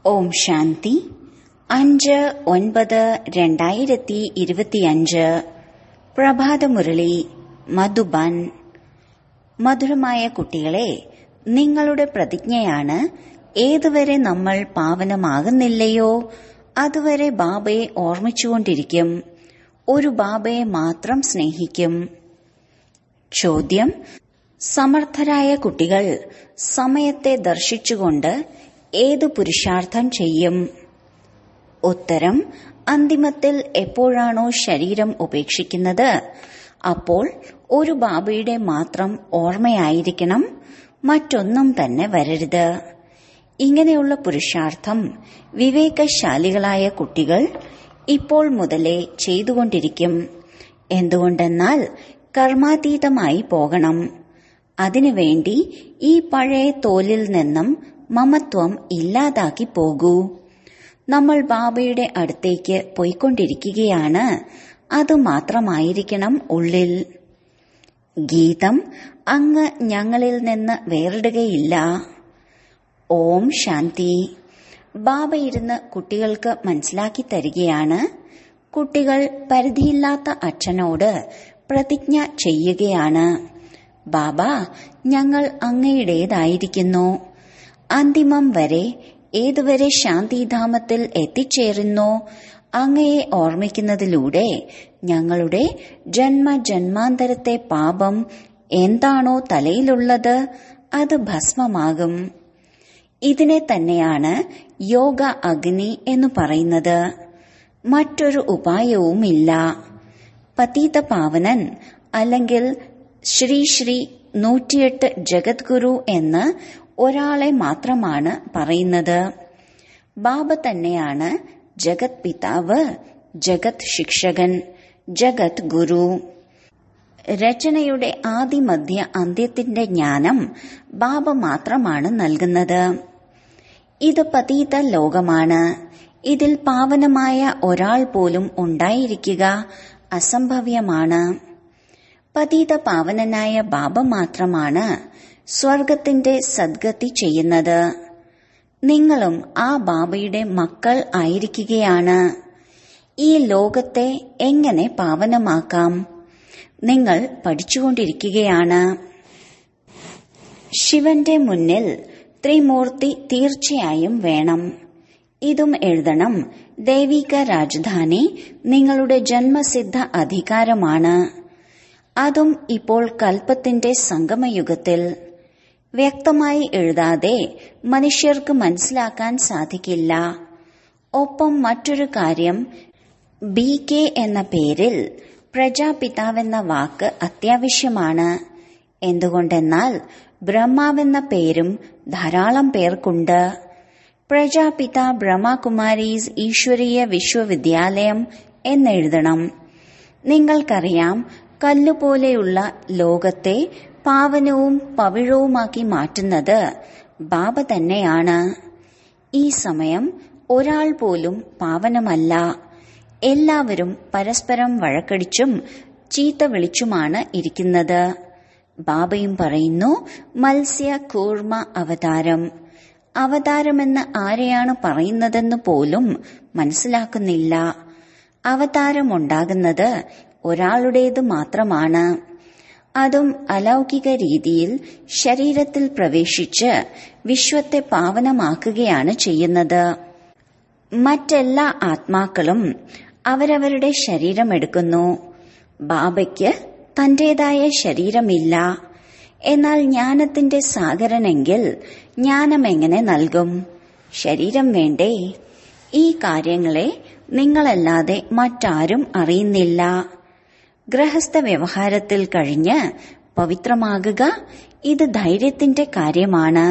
ഓം ശാന്തി അഞ്ച് ഒൻപത് രണ്ടായിരത്തി ഇരുപത്തിയഞ്ച് പ്രഭാതമുരളി മധുബൻ മധുരമായ കുട്ടികളെ നിങ്ങളുടെ പ്രതിജ്ഞയാണ് ഏതുവരെ നമ്മൾ പാവനമാകുന്നില്ലയോ അതുവരെ ബാബയെ ഓർമ്മിച്ചുകൊണ്ടിരിക്കും ഒരു ബാബയെ മാത്രം സ്നേഹിക്കും ചോദ്യം സമർത്ഥരായ കുട്ടികൾ സമയത്തെ ദർശിച്ചുകൊണ്ട് ഏത് പുരുഷാർത്ഥം ചെയ്യും ഉത്തരം അന്തിമത്തിൽ എപ്പോഴാണോ ശരീരം ഉപേക്ഷിക്കുന്നത് അപ്പോൾ ഒരു ബാബയുടെ മാത്രം ഓർമ്മയായിരിക്കണം മറ്റൊന്നും തന്നെ വരരുത് ഇങ്ങനെയുള്ള പുരുഷാർത്ഥം വിവേകശാലികളായ കുട്ടികൾ ഇപ്പോൾ മുതലേ ചെയ്തുകൊണ്ടിരിക്കും എന്തുകൊണ്ടെന്നാൽ കർമാതീതമായി പോകണം അതിനുവേണ്ടി ഈ പഴയ തോലിൽ നിന്നും മമത്വം ഇല്ലാതാക്കി പോകൂ നമ്മൾ ബാബയുടെ അടുത്തേക്ക് പോയിക്കൊണ്ടിരിക്കുകയാണ് അതുമാത്രമായിരിക്കണം ഉള്ളിൽ ഗീതം അങ്ങ് ഞങ്ങളിൽ നിന്ന് വേറിടുകയില്ല ഓം ശാന്തി ബാബ ഇരുന്ന് കുട്ടികൾക്ക് മനസ്സിലാക്കി തരികയാണ് കുട്ടികൾ പരിധിയില്ലാത്ത അച്ഛനോട് പ്രതിജ്ഞ ചെയ്യുകയാണ് ബാബ ഞങ്ങൾ അങ്ങയുടേതായിരിക്കുന്നു അന്തിമം വരെ ഏതുവരെ ശാന്തിധാമത്തിൽ എത്തിച്ചേരുന്നോ അങ്ങയെ ഓർമ്മിക്കുന്നതിലൂടെ ഞങ്ങളുടെ ജന്മ ജന്മാന്തരത്തെ പാപം എന്താണോ തലയിലുള്ളത് അത് ഭസ്മമാകും ഇതിനെ തന്നെയാണ് യോഗ അഗ്നി എന്ന് പറയുന്നത് മറ്റൊരു ഉപായവുമില്ല പതീത പാവനൻ അല്ലെങ്കിൽ ശ്രീ ശ്രീ നൂറ്റിയെട്ട് ജഗദ്ഗുരു എന്ന് ഒരാളെ മാത്രമാണ് പറയുന്നത് ബാബ തന്നെയാണ് ജഗത് പിതാവ് ജഗത് ശിക്ഷകൻ ജഗത് ഗുരു രചനയുടെ ആദിമധ്യ അന്ത്യത്തിന്റെ ജ്ഞാനം ബാബ മാത്രമാണ് നൽകുന്നത് ഇത് പതീത ലോകമാണ് ഇതിൽ പാവനമായ ഒരാൾ പോലും ഉണ്ടായിരിക്കുക അസംഭവ്യമാണ് പതീത പാവനനായ ബാബ മാത്രമാണ് സ്വർഗത്തിന്റെ സദ്ഗതി ചെയ്യുന്നത് നിങ്ങളും ആ ബാബയുടെ മക്കൾ ആയിരിക്കുകയാണ് ഈ ലോകത്തെ എങ്ങനെ പാവനമാക്കാം നിങ്ങൾ പഠിച്ചുകൊണ്ടിരിക്കുകയാണ് ശിവന്റെ മുന്നിൽ ത്രിമൂർത്തി തീർച്ചയായും വേണം ഇതും എഴുതണം ദൈവിക രാജധാനി നിങ്ങളുടെ ജന്മസിദ്ധ അധികാരമാണ് അതും ഇപ്പോൾ കൽപ്പത്തിന്റെ സംഗമയുഗത്തിൽ വ്യക്തമായി എഴുതാതെ മനുഷ്യർക്ക് മനസ്സിലാക്കാൻ സാധിക്കില്ല ഒപ്പം മറ്റൊരു കാര്യം ബി കെ എന്ന പേരിൽ പ്രജാപിതാവെന്ന വാക്ക് അത്യാവശ്യമാണ് എന്തുകൊണ്ടെന്നാൽ ബ്രഹ്മാവെന്ന പേരും ധാരാളം പേർക്കുണ്ട് പ്രജാപിത ബ്രഹ്മകുമാരീസ് ഈശ്വരീയ വിശ്വവിദ്യാലയം എന്നെഴുതണം നിങ്ങൾക്കറിയാം കല്ലുപോലെയുള്ള ലോകത്തെ പാവനവും പവിഴവുമാക്കി മാറ്റുന്നത് ബാബ തന്നെയാണ് ഈ സമയം ഒരാൾ പോലും പാവനമല്ല എല്ലാവരും പരസ്പരം വഴക്കടിച്ചും ചീത്ത വിളിച്ചുമാണ് ഇരിക്കുന്നത് ബാബയും പറയുന്നു മത്സ്യ കൂർമ്മ അവതാരം അവതാരമെന്ന് ആരെയാണ് പറയുന്നതെന്ന് പോലും മനസ്സിലാക്കുന്നില്ല അവതാരമുണ്ടാകുന്നത് ഒരാളുടേത് മാത്രമാണ് അതും അലൗകിക രീതിയിൽ ശരീരത്തിൽ പ്രവേശിച്ച് വിശ്വത്തെ പാവനമാക്കുകയാണ് ചെയ്യുന്നത് മറ്റെല്ലാ ആത്മാക്കളും അവരവരുടെ ശരീരമെടുക്കുന്നു ബാബയ്ക്ക് തന്റേതായ ശരീരമില്ല എന്നാൽ ജ്ഞാനത്തിന്റെ സാഗരനെങ്കിൽ ജ്ഞാനം എങ്ങനെ നൽകും ശരീരം വേണ്ടേ ഈ കാര്യങ്ങളെ നിങ്ങളല്ലാതെ മറ്റാരും അറിയുന്നില്ല ഗൃഹസ്ഥ വ്യവഹാരത്തിൽ കഴിഞ്ഞ് പവിത്രമാകുക ഇത് ധൈര്യത്തിന്റെ കാര്യമാണ്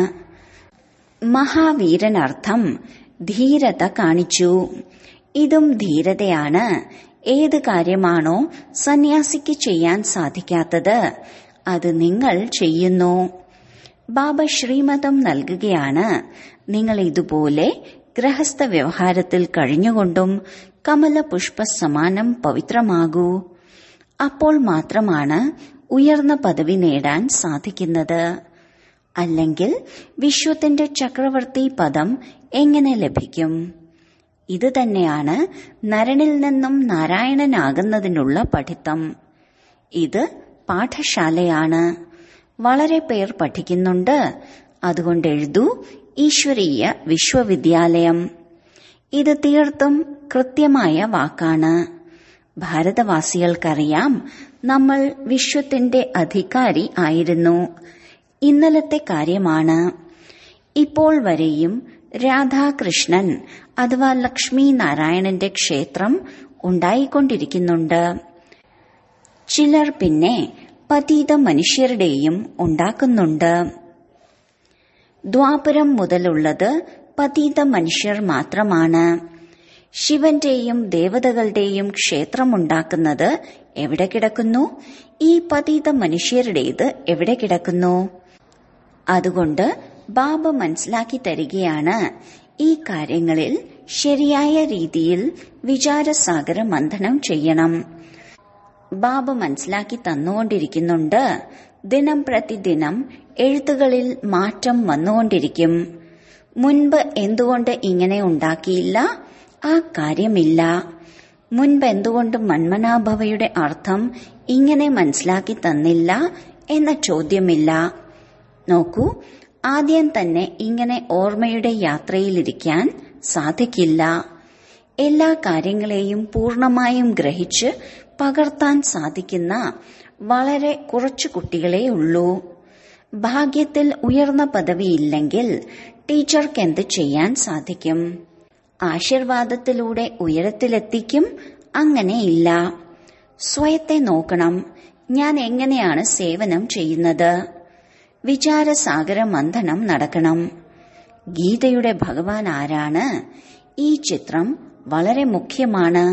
മഹാവീരനർത്ഥം ധീരത കാണിച്ചു ഇതും ധീരതയാണ് ഏത് കാര്യമാണോ സന്യാസിക്ക് ചെയ്യാൻ സാധിക്കാത്തത് അത് നിങ്ങൾ ചെയ്യുന്നു ബാബ ശ്രീമതം നൽകുകയാണ് നിങ്ങൾ ഇതുപോലെ ഗൃഹസ്ഥ വ്യവഹാരത്തിൽ കഴിഞ്ഞുകൊണ്ടും കമല പുഷ്പ സമാനം പവിത്രമാകൂ അപ്പോൾ മാത്രമാണ് ഉയർന്ന പദവി നേടാൻ സാധിക്കുന്നത് അല്ലെങ്കിൽ വിശ്വത്തിന്റെ ചക്രവർത്തി പദം എങ്ങനെ ലഭിക്കും ഇത് തന്നെയാണ് നരനിൽ നിന്നും നാരായണനാകുന്നതിനുള്ള പഠിത്തം ഇത് പാഠശാലയാണ് വളരെ പേർ പഠിക്കുന്നുണ്ട് അതുകൊണ്ട് എഴുതൂ ഈശ്വരീയ വിശ്വവിദ്യാലയം ഇത് തീർത്തും കൃത്യമായ വാക്കാണ് ഭാരതവാസികൾക്കറിയാം നമ്മൾ വിശ്വത്തിന്റെ അധികാരി ആയിരുന്നു ഇന്നലത്തെ കാര്യമാണ് ഇപ്പോൾ വരെയും രാധാകൃഷ്ണൻ അഥവാ ലക്ഷ്മി നാരായണന്റെ ക്ഷേത്രം ഉണ്ടായിക്കൊണ്ടിരിക്കുന്നുണ്ട് ചിലർ പിന്നെ പതീത മനുഷ്യരുടെയും ഉണ്ടാക്കുന്നുണ്ട് ദ്വാപരം മുതലുള്ളത് പതീത മനുഷ്യർ മാത്രമാണ് ശിവന്റെയും ദേവതകളുടെയും ക്ഷേത്രമുണ്ടാക്കുന്നത് എവിടെ കിടക്കുന്നു ഈ പതീത മനുഷ്യരുടേത് എവിടെ കിടക്കുന്നു അതുകൊണ്ട് ബാബ മനസ്സിലാക്കി തരികയാണ് ഈ കാര്യങ്ങളിൽ ശരിയായ രീതിയിൽ വിചാരസാഗര മന്ഥനം ചെയ്യണം ബാബ മനസ്സിലാക്കി തന്നുകൊണ്ടിരിക്കുന്നുണ്ട് ദിനം പ്രതിദിനം എഴുത്തുകളിൽ മാറ്റം വന്നുകൊണ്ടിരിക്കും മുൻപ് എന്തുകൊണ്ട് ഇങ്ങനെ ഉണ്ടാക്കിയില്ല ആ കാര്യമില്ല മുൻപ് എന്തുകൊണ്ട് മന്മനാഭവയുടെ അർത്ഥം ഇങ്ങനെ മനസ്സിലാക്കി തന്നില്ല എന്ന ചോദ്യമില്ല നോക്കൂ ആദ്യം തന്നെ ഇങ്ങനെ ഓർമ്മയുടെ യാത്രയിലിരിക്കാൻ സാധിക്കില്ല എല്ലാ കാര്യങ്ങളെയും പൂർണമായും ഗ്രഹിച്ച് പകർത്താൻ സാധിക്കുന്ന വളരെ കുറച്ചു കുട്ടികളേ ഉള്ളൂ ഭാഗ്യത്തിൽ ഉയർന്ന പദവിയില്ലെങ്കിൽ ടീച്ചർക്ക് എന്ത് ചെയ്യാൻ സാധിക്കും ആശീർവാദത്തിലൂടെ ഉയരത്തിലെത്തിക്കും അങ്ങനെയില്ല സ്വയത്തെ നോക്കണം ഞാൻ എങ്ങനെയാണ് സേവനം ചെയ്യുന്നത് വിചാരസാഗര മന്ഥനം നടക്കണം ഗീതയുടെ ഭഗവാൻ ആരാണ് ഈ ചിത്രം വളരെ മുഖ്യമാണ്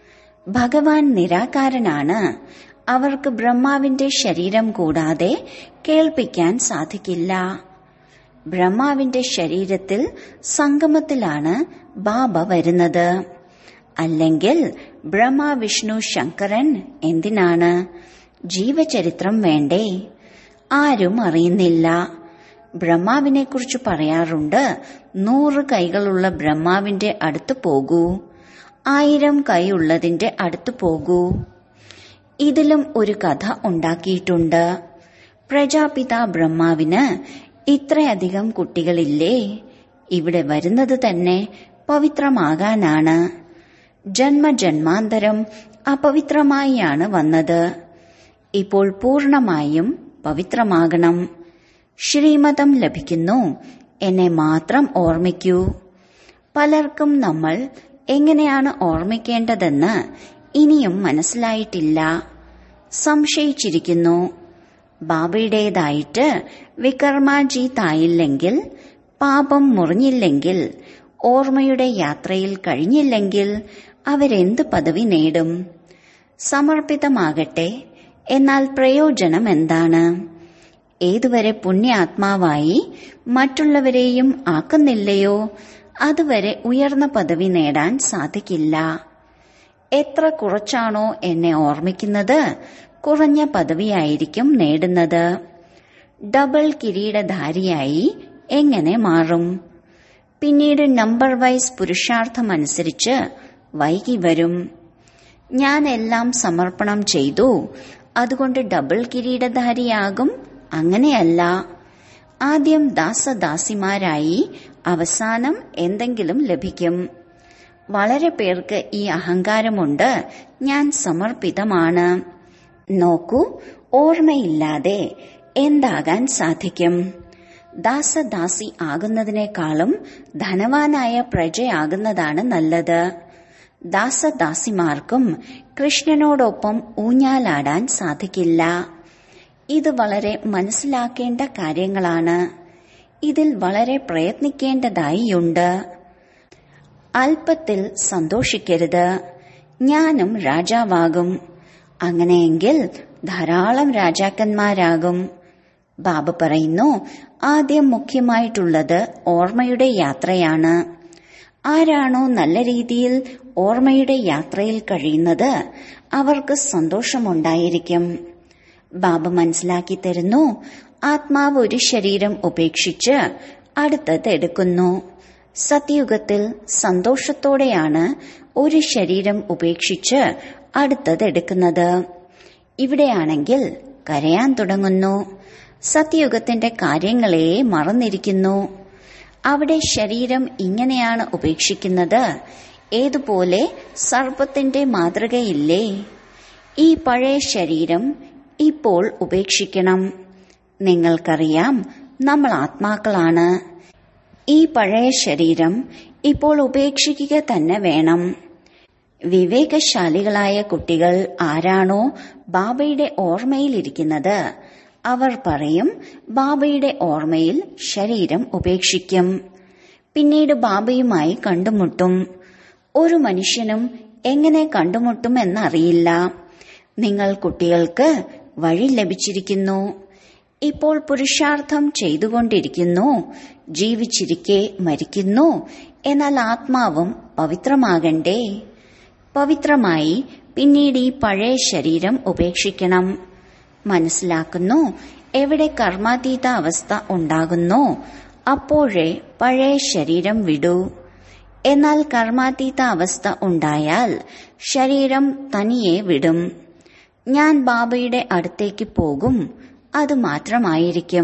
ഭഗവാൻ നിരാകാരനാണ് അവർക്ക് ബ്രഹ്മാവിന്റെ ശരീരം കൂടാതെ കേൾപ്പിക്കാൻ സാധിക്കില്ല ബ്രഹ്മാവിന്റെ ശരീരത്തിൽ സംഗമത്തിലാണ് ബാബ വരുന്നത് അല്ലെങ്കിൽ ബ്രഹ്മ വിഷ്ണു ശങ്കരൻ എന്തിനാണ് ജീവചരിത്രം വേണ്ടേ ആരും അറിയുന്നില്ല ബ്രഹ്മാവിനെ കുറിച്ച് പറയാറുണ്ട് നൂറ് കൈകളുള്ള ബ്രഹ്മാവിന്റെ അടുത്ത് പോകൂ ആയിരം കൈയുള്ളതിന്റെ അടുത്ത് പോകൂ ഇതിലും ഒരു കഥ ഉണ്ടാക്കിയിട്ടുണ്ട് പ്രജാപിത ബ്രഹ്മാവിന് ഇത്രയധികം കുട്ടികളില്ലേ ഇവിടെ വരുന്നത് തന്നെ പവിത്രമാകാനാണ് ജന്മജന്മാന്തരം അപവിത്രമായാണ് വന്നത് ഇപ്പോൾ പൂർണമായും പവിത്രമാകണം ശ്രീമതം ലഭിക്കുന്നു എന്നെ മാത്രം ഓർമ്മിക്കൂ പലർക്കും നമ്മൾ എങ്ങനെയാണ് ഓർമ്മിക്കേണ്ടതെന്ന് ഇനിയും മനസ്സിലായിട്ടില്ല സംശയിച്ചിരിക്കുന്നു ബാബയുടേതായിട്ട് വികർമാജീത്തായില്ലെങ്കിൽ പാപം മുറിഞ്ഞില്ലെങ്കിൽ ഓർമ്മയുടെ യാത്രയിൽ കഴിഞ്ഞില്ലെങ്കിൽ അവരെന്ത് പദവി നേടും സമർപ്പിതമാകട്ടെ എന്നാൽ പ്രയോജനം എന്താണ് ഏതുവരെ പുണ്യാത്മാവായി മറ്റുള്ളവരെയും ആക്കുന്നില്ലയോ അതുവരെ ഉയർന്ന പദവി നേടാൻ സാധിക്കില്ല എത്ര കുറച്ചാണോ എന്നെ ഓർമ്മിക്കുന്നത് കുറഞ്ഞ പദവിയായിരിക്കും നേടുന്നത് ഡബിൾ കിരീടധാരിയായി എങ്ങനെ മാറും പിന്നീട് നമ്പർ വൈസ് പുരുഷാർത്ഥമനുസരിച്ച് വൈകി വരും ഞാൻ എല്ലാം സമർപ്പണം ചെയ്തു അതുകൊണ്ട് ഡബിൾ കിരീടധാരിയാകും അങ്ങനെയല്ല ആദ്യം ദാസദാസിമാരായി അവസാനം എന്തെങ്കിലും ലഭിക്കും വളരെ പേർക്ക് ഈ അഹങ്കാരമുണ്ട് ഞാൻ സമർപ്പിതമാണ് നോക്കൂ ഓർമ്മയില്ലാതെ എന്താകാൻ സാധിക്കും ദാസദാസി ആകുന്നതിനേക്കാളും ധനവാനായ പ്രജയാകുന്നതാണ് നല്ലത് ദാസദാസിമാർക്കും കൃഷ്ണനോടൊപ്പം ഊഞ്ഞാലാടാൻ സാധിക്കില്ല ഇത് വളരെ മനസ്സിലാക്കേണ്ട കാര്യങ്ങളാണ് ഇതിൽ വളരെ പ്രയത്നിക്കേണ്ടതായിയുണ്ട് അല്പത്തിൽ സന്തോഷിക്കരുത് ഞാനും രാജാവാകും അങ്ങനെയെങ്കിൽ ധാരാളം രാജാക്കന്മാരാകും ബാബ പറയുന്നു ആദ്യം മുഖ്യമായിട്ടുള്ളത് ഓർമ്മയുടെ യാത്രയാണ് ആരാണോ നല്ല രീതിയിൽ ഓർമ്മയുടെ യാത്രയിൽ കഴിയുന്നത് അവർക്ക് സന്തോഷമുണ്ടായിരിക്കും ബാബ മനസ്സിലാക്കി തരുന്നു ആത്മാവ് ഒരു ശരീരം ഉപേക്ഷിച്ച് അടുത്തത് എടുക്കുന്നു സത്യയുഗത്തിൽ സന്തോഷത്തോടെയാണ് ഒരു ശരീരം ഉപേക്ഷിച്ച് അടുത്തതെടുക്കുന്നത് ഇവിടെയാണെങ്കിൽ കരയാൻ തുടങ്ങുന്നു സത്യയുഗത്തിന്റെ കാര്യങ്ങളെ മറന്നിരിക്കുന്നു അവിടെ ശരീരം ഇങ്ങനെയാണ് ഉപേക്ഷിക്കുന്നത് ഏതുപോലെ സർപ്പത്തിന്റെ മാതൃകയില്ലേ ഈ പഴയ ശരീരം ഇപ്പോൾ ഉപേക്ഷിക്കണം നിങ്ങൾക്കറിയാം നമ്മൾ ആത്മാക്കളാണ് ഈ പഴയ ശരീരം ഇപ്പോൾ ഉപേക്ഷിക്കുക തന്നെ വേണം വിവേകശാലികളായ കുട്ടികൾ ആരാണോ ബാബയുടെ ഓർമ്മയിലിരിക്കുന്നത് അവർ പറയും ബാബയുടെ ഓർമ്മയിൽ ശരീരം ഉപേക്ഷിക്കും പിന്നീട് ബാബയുമായി കണ്ടുമുട്ടും ഒരു മനുഷ്യനും എങ്ങനെ കണ്ടുമുട്ടും എന്നറിയില്ല നിങ്ങൾ കുട്ടികൾക്ക് വഴി ലഭിച്ചിരിക്കുന്നു ഇപ്പോൾ പുരുഷാർത്ഥം ചെയ്തുകൊണ്ടിരിക്കുന്നു ജീവിച്ചിരിക്കെ മരിക്കുന്നു എന്നാൽ ആത്മാവും പവിത്രമാകണ്ടേ പവിത്രമായി പിന്നീട് ഈ പഴയ ശരീരം ഉപേക്ഷിക്കണം മനസ്സിലാക്കുന്നു എവിടെ കർമാതീത അവസ്ഥ ഉണ്ടാകുന്നോ അപ്പോഴേ പഴയ ശരീരം വിടൂ എന്നാൽ കർമാതീത അവസ്ഥ ഉണ്ടായാൽ ശരീരം തനിയെ വിടും ഞാൻ ബാബയുടെ അടുത്തേക്ക് പോകും അത് മാത്രമായിരിക്കും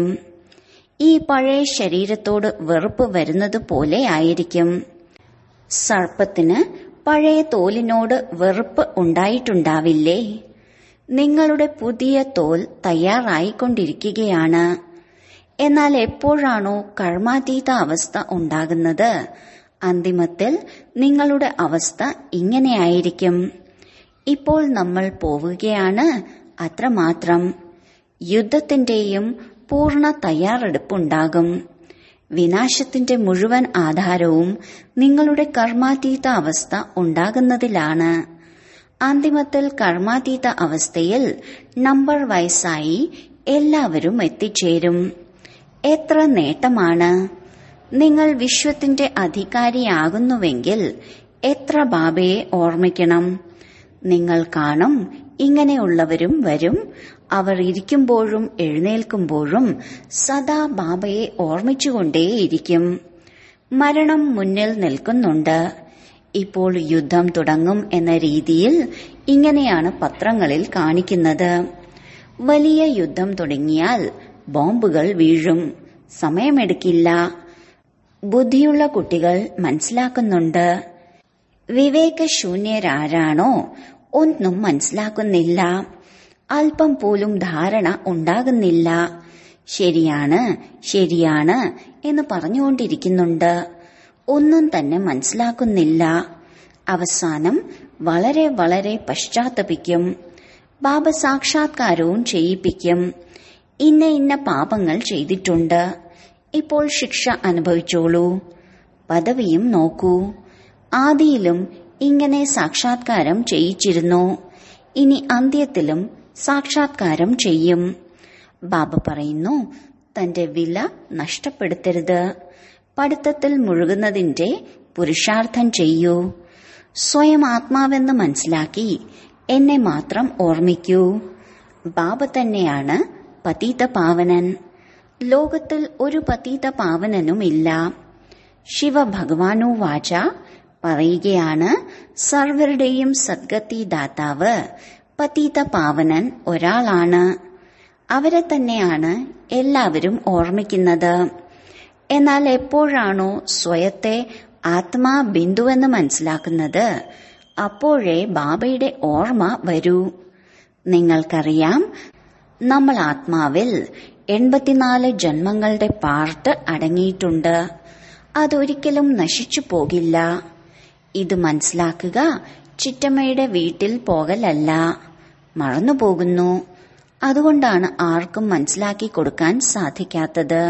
ഈ പഴയ ശരീരത്തോട് വെറുപ്പ് വരുന്നത് പോലെ ആയിരിക്കും സർപ്പത്തിന് പഴയ തോലിനോട് വെറുപ്പ് ഉണ്ടായിട്ടുണ്ടാവില്ലേ നിങ്ങളുടെ പുതിയ തോൽ തയ്യാറായിക്കൊണ്ടിരിക്കുകയാണ് എന്നാൽ എപ്പോഴാണോ കർമാതീത അവസ്ഥ ഉണ്ടാകുന്നത് അന്തിമത്തിൽ നിങ്ങളുടെ അവസ്ഥ ഇങ്ങനെയായിരിക്കും ഇപ്പോൾ നമ്മൾ പോവുകയാണ് അത്രമാത്രം യുദ്ധത്തിന്റെയും പൂർണ്ണ തയ്യാറെടുപ്പുണ്ടാകും വിനാശത്തിന്റെ മുഴുവൻ ആധാരവും നിങ്ങളുടെ കർമാതീത അവസ്ഥ ഉണ്ടാകുന്നതിലാണ് അന്തിമത്തിൽ കർമാതീത അവസ്ഥയിൽ നമ്പർ വയസ്സായി എല്ലാവരും എത്തിച്ചേരും എത്ര നേട്ടമാണ് നിങ്ങൾ വിശ്വത്തിന്റെ അധികാരിയാകുന്നുവെങ്കിൽ എത്ര ബാബയെ ഓർമ്മിക്കണം നിങ്ങൾ കാണും ഇങ്ങനെയുള്ളവരും വരും അവർ ഇരിക്കുമ്പോഴും എഴുന്നേൽക്കുമ്പോഴും സദാ ബാബയെ ഓർമ്മിച്ചുകൊണ്ടേയിരിക്കും മരണം മുന്നിൽ നിൽക്കുന്നുണ്ട് ഇപ്പോൾ യുദ്ധം തുടങ്ങും എന്ന രീതിയിൽ ഇങ്ങനെയാണ് പത്രങ്ങളിൽ കാണിക്കുന്നത് വലിയ യുദ്ധം തുടങ്ങിയാൽ ബോംബുകൾ വീഴും സമയമെടുക്കില്ല ബുദ്ധിയുള്ള കുട്ടികൾ മനസ്സിലാക്കുന്നുണ്ട് വിവേകശൂന്യരാരാണോ ഒന്നും മനസ്സിലാക്കുന്നില്ല അല്പം പോലും ധാരണ ഉണ്ടാകുന്നില്ല ശരിയാണ് ശരിയാണ് എന്ന് പറഞ്ഞുകൊണ്ടിരിക്കുന്നുണ്ട് ഒന്നും തന്നെ മനസ്സിലാക്കുന്നില്ല അവസാനം വളരെ വളരെ പശ്ചാത്തപിക്കും ബാബ സാക്ഷാത്കാരവും ചെയ്യിപ്പിക്കും ഇന്ന ഇന്ന പാപങ്ങൾ ചെയ്തിട്ടുണ്ട് ഇപ്പോൾ ശിക്ഷ അനുഭവിച്ചോളൂ പദവിയും നോക്കൂ ആദിയിലും ഇങ്ങനെ സാക്ഷാത്കാരം ചെയ്യിച്ചിരുന്നു ഇനി അന്ത്യത്തിലും സാക്ഷാത്കാരം ചെയ്യും ബാബ പറയുന്നു തന്റെ വില നഷ്ടപ്പെടുത്തരുത് പഠിത്തത്തിൽ മുഴുകുന്നതിന്റെ പുരുഷാർത്ഥം ചെയ്യൂ സ്വയം ആത്മാവെന്ന് മനസ്സിലാക്കി എന്നെ മാത്രം ഓർമ്മിക്കൂ ബാബ തന്നെയാണ് പതീത പാവനൻ ലോകത്തിൽ ഒരു പതീത പാവനനുമില്ല ശിവഭഗവാനു വാച പറയുകയാണ് സർവരുടെയും സദ്ഗതി ദാതാവ് പതീത പാവനൻ ഒരാളാണ് അവരെ തന്നെയാണ് എല്ലാവരും ഓർമ്മിക്കുന്നത് എന്നാൽ എപ്പോഴാണോ സ്വയത്തെ ആത്മാ ബിന്ദുവെന്ന് മനസ്സിലാക്കുന്നത് അപ്പോഴേ ബാബയുടെ ഓർമ്മ വരൂ നിങ്ങൾക്കറിയാം നമ്മൾ ആത്മാവിൽ എൺപത്തിനാല് ജന്മങ്ങളുടെ പാർട്ട് അടങ്ങിയിട്ടുണ്ട് അതൊരിക്കലും നശിച്ചു പോകില്ല ഇത് മനസ്സിലാക്കുക ചിറ്റമ്മയുടെ വീട്ടിൽ പോകലല്ല മറന്നുപോകുന്നു അതുകൊണ്ടാണ് ആർക്കും മനസ്സിലാക്കി കൊടുക്കാൻ സാധിക്കാത്തത്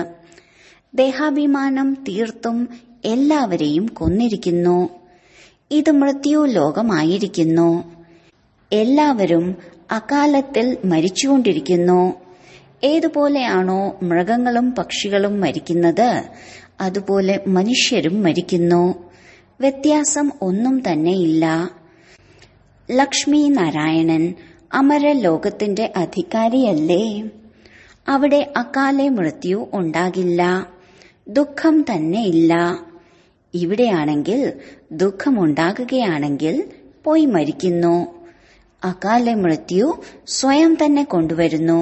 ദേഹാഭിമാനം തീർത്തും എല്ലാവരെയും കൊന്നിരിക്കുന്നു ഇത് മൃത്യു ലോകമായിരിക്കുന്നു എല്ലാവരും അകാലത്തിൽ മരിച്ചുകൊണ്ടിരിക്കുന്നു ഏതുപോലെയാണോ മൃഗങ്ങളും പക്ഷികളും മരിക്കുന്നത് അതുപോലെ മനുഷ്യരും മരിക്കുന്നു വ്യത്യാസം ഒന്നും തന്നെയില്ല ലക്ഷ്മി നാരായണൻ അമരലോകത്തിന്റെ അധികാരിയല്ലേ അവിടെ അകാലെ മൃത്യു ഉണ്ടാകില്ല ദുഃഖം തന്നെയില്ല ഇവിടെയാണെങ്കിൽ ദുഃഖമുണ്ടാകുകയാണെങ്കിൽ പോയി മരിക്കുന്നു അകാല മൃത്യു സ്വയം തന്നെ കൊണ്ടുവരുന്നു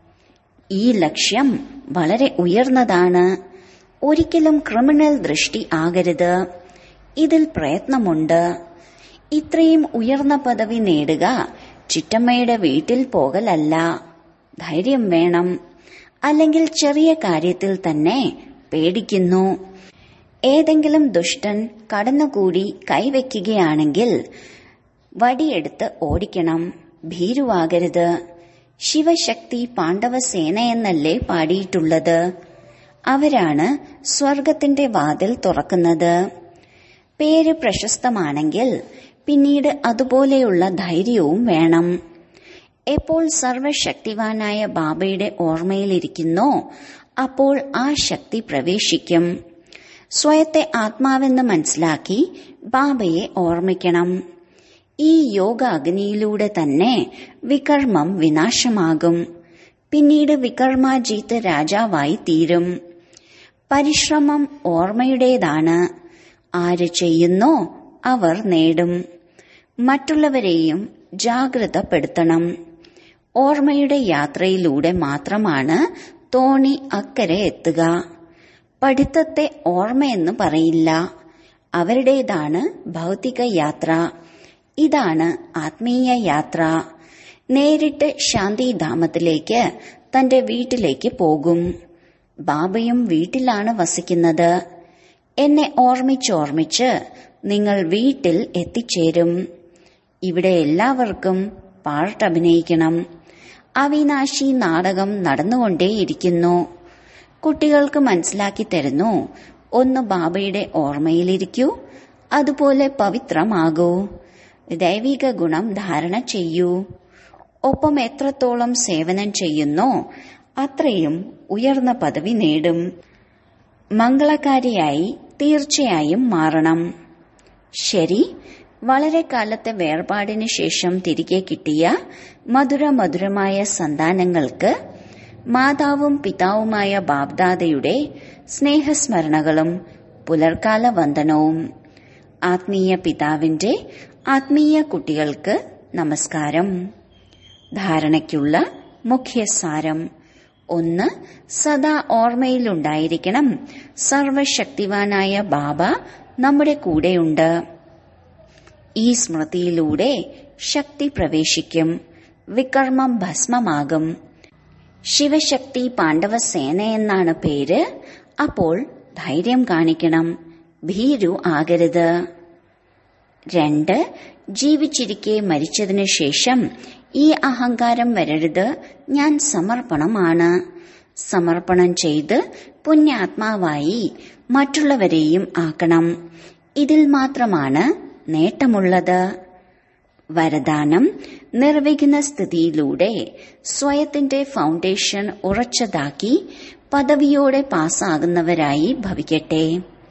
ഈ ലക്ഷ്യം വളരെ ഉയർന്നതാണ് ഒരിക്കലും ക്രിമിനൽ ദൃഷ്ടി ആകരുത് ഇതിൽ പ്രയത്നമുണ്ട് ഇത്രയും ഉയർന്ന പദവി നേടുക ചിറ്റമ്മയുടെ വീട്ടിൽ പോകലല്ല ധൈര്യം വേണം അല്ലെങ്കിൽ ചെറിയ കാര്യത്തിൽ തന്നെ പേടിക്കുന്നു ഏതെങ്കിലും ദുഷ്ടൻ കടന്നുകൂടി കൈവയ്ക്കുകയാണെങ്കിൽ വടിയെടുത്ത് ഓടിക്കണം ഭീരുവാകരുത് ശിവശക്തി പാണ്ഡവസേനയെന്നല്ലേ പാടിയിട്ടുള്ളത് അവരാണ് സ്വർഗത്തിന്റെ വാതിൽ തുറക്കുന്നത് പേര് പ്രശസ്തമാണെങ്കിൽ പിന്നീട് അതുപോലെയുള്ള ധൈര്യവും വേണം എപ്പോൾ സർവശക്തിവാനായ ബാബയുടെ ഓർമ്മയിലിരിക്കുന്നോ അപ്പോൾ ആ ശക്തി പ്രവേശിക്കും സ്വയത്തെ ആത്മാവെന്ന് മനസ്സിലാക്കി ബാബയെ ഓർമ്മിക്കണം ഈ യോഗ അഗ്നിയിലൂടെ തന്നെ വികർമ്മം വിനാശമാകും പിന്നീട് വികർമാജീത്ത് രാജാവായി തീരും പരിശ്രമം ഓർമ്മയുടേതാണ് ആര് ചെയ്യുന്നോ അവർ നേടും മറ്റുള്ളവരെയും ജാഗ്രതപ്പെടുത്തണം ഓർമ്മയുടെ യാത്രയിലൂടെ മാത്രമാണ് തോണി അക്കരെ എത്തുക പഠിത്തത്തെ ഓർമ്മയെന്ന് പറയില്ല അവരുടേതാണ് ഭൗതിക യാത്ര ഇതാണ് ആത്മീയ യാത്ര നേരിട്ട് ശാന്തിധാമത്തിലേക്ക് തന്റെ വീട്ടിലേക്ക് പോകും ബാബയും വീട്ടിലാണ് വസിക്കുന്നത് എന്നെ ഓർമ്മിച്ചോർമ്മിച്ച് നിങ്ങൾ വീട്ടിൽ എത്തിച്ചേരും ഇവിടെ എല്ലാവർക്കും പാർട്ട് അഭിനയിക്കണം അവിനാശി നാടകം നടന്നുകൊണ്ടേയിരിക്കുന്നു കുട്ടികൾക്ക് മനസ്സിലാക്കി തരുന്നു ഒന്ന് ബാബയുടെ ഓർമ്മയിലിരിക്കൂ അതുപോലെ പവിത്രമാകൂ ദൈവിക ഗുണം ധാരണ ചെയ്യൂ ഒപ്പം എത്രത്തോളം സേവനം ചെയ്യുന്നോ അത്രയും ഉയർന്ന പദവി നേടും മംഗളകാരിയായി തീർച്ചയായും മാറണം ശരി വളരെ കാലത്തെ വേർപാടിന് ശേഷം തിരികെ കിട്ടിയ മധുര മധുരമായ സന്താനങ്ങൾക്ക് മാതാവും പിതാവുമായ ബാബ്ദാദയുടെ സ്നേഹസ്മരണകളും പുലർക്കാല വന്ദനവും ആത്മീയ പിതാവിന്റെ ആത്മീയ കുട്ടികൾക്ക് നമസ്കാരം ധാരണയ്ക്കുള്ള മുഖ്യസാരം ഒന്ന് സദാ ഓർമ്മയിലുണ്ടായിരിക്കണം സർവശക്തിവാനായ ബാബ നമ്മുടെ കൂടെയുണ്ട് ഈ സ്മൃതിയിലൂടെ ശക്തി പ്രവേശിക്കും വികർമ്മം ഭസ്മമാകും ശിവശക്തി പാണ്ഡവസേന എന്നാണ് പേര് അപ്പോൾ ധൈര്യം കാണിക്കണം ഭീരു ആകരുത് രണ്ട് ജീവിച്ചിരിക്കെ മരിച്ചതിനു ശേഷം ഈ അഹങ്കാരം വരരുത് ഞാൻ സമർപ്പണമാണ് സമർപ്പണം ചെയ്ത് പുണ്യാത്മാവായി മറ്റുള്ളവരെയും ആക്കണം ഇതിൽ മാത്രമാണ് നേട്ടമുള്ളത് വരദാനം നിർവിഘ്ന സ്ഥിതിയിലൂടെ സ്വയത്തിന്റെ ഫൗണ്ടേഷൻ ഉറച്ചതാക്കി പദവിയോടെ പാസ്സാകുന്നവരായി ഭവിക്കട്ടെ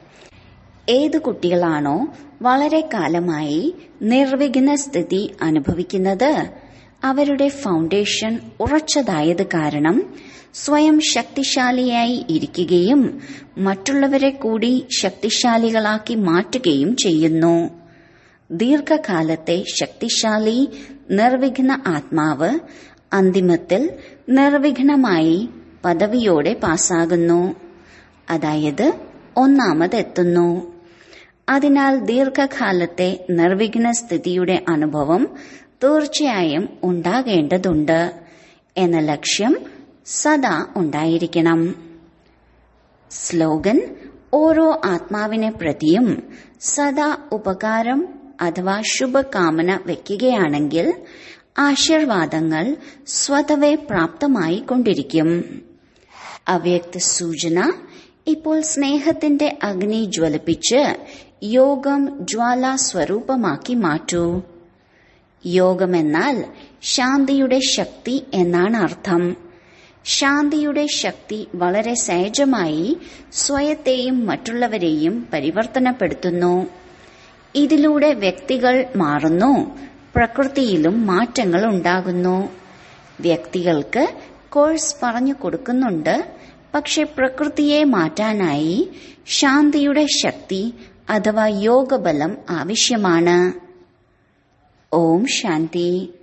ഏത് കുട്ടികളാണോ വളരെ കാലമായി നിർവിഘ്ന സ്ഥിതി അനുഭവിക്കുന്നത് അവരുടെ ഫൗണ്ടേഷൻ ഉറച്ചതായത് കാരണം സ്വയം ശക്തിശാലിയായി ഇരിക്കുകയും മറ്റുള്ളവരെ കൂടി ശക്തിശാലികളാക്കി മാറ്റുകയും ചെയ്യുന്നു ദീർഘകാലത്തെ ശക്തിശാലി നിർവിഘ്ന ആത്മാവ് അന്തിമത്തിൽ നിർവിഘ്നമായി പദവിയോടെ പാസ്സാകുന്നു അതായത് ഒന്നാമതെത്തുന്നു അതിനാൽ ദീർഘകാലത്തെ നിർവിഘ്ന സ്ഥിതിയുടെ അനുഭവം തീർച്ചയായും ഉണ്ടാകേണ്ടതുണ്ട് എന്ന ലക്ഷ്യം സദാ ഉണ്ടായിരിക്കണം സ്ലോഗൻ ഓരോ ആത്മാവിനെ പ്രതിയും സദാ ഉപകാരം അഥവാ ശുഭകാമന വയ്ക്കുകയാണെങ്കിൽ ആശീർവാദങ്ങൾ സ്വതവേ പ്രാപ്തമായി കൊണ്ടിരിക്കും അവ്യക്ത സൂചന ഇപ്പോൾ സ്നേഹത്തിന്റെ അഗ്നി ജ്വലിപ്പിച്ച് യോഗം ജ്വാല സ്വരൂപമാക്കി മാറ്റൂ യോഗമെന്നാൽ ശാന്തിയുടെ ശക്തി എന്നാണ് അർത്ഥം ശാന്തിയുടെ ശക്തി വളരെ സഹജമായി സ്വയത്തെയും മറ്റുള്ളവരെയും പരിവർത്തനപ്പെടുത്തുന്നു ഇതിലൂടെ വ്യക്തികൾ മാറുന്നു പ്രകൃതിയിലും മാറ്റങ്ങൾ ഉണ്ടാകുന്നു വ്യക്തികൾക്ക് കോഴ്സ് പറഞ്ഞു കൊടുക്കുന്നുണ്ട് പക്ഷെ പ്രകൃതിയെ മാറ്റാനായി ശാന്തിയുടെ ശക്തി അഥവാ യോഗബലം ആവശ്യമാണ് ഓം ശാന്തി